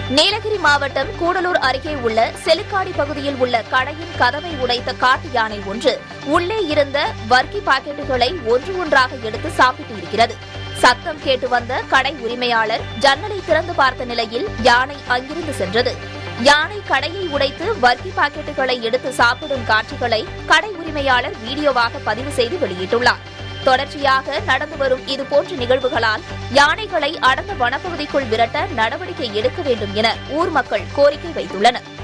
நீலகிரி மாவட்டம் கூடலூர் அருகே உள்ள செலுக்காடி பகுதியில் உள்ள கடையின் கதவை உடைத்த காட்டு யானை ஒன்று உள்ளே இருந்த வர்க்கி பாக்கெட்டுகளை ஒன்று ஒன்றாக எடுத்து சாப்பிட்டு இருக்கிறது சத்தம் கேட்டு வந்த கடை உரிமையாளர் ஜன்னலை திறந்து பார்த்த நிலையில் யானை அங்கிருந்து சென்றது யானை கடையை உடைத்து வர்க்கி பாக்கெட்டுகளை எடுத்து சாப்பிடும் காட்சிகளை கடை உரிமையாளர் வீடியோவாக பதிவு செய்து வெளியிட்டுள்ளார் தொடர்ச்சியாக நடந்து வரும் இதுபோன்ற நிகழ்வுகளால் யானைகளை அடர்ந்த வனப்பகுதிக்குள் விரட்ட நடவடிக்கை எடுக்க வேண்டும் என ஊர் மக்கள் கோரிக்கை வைத்துள்ளனர்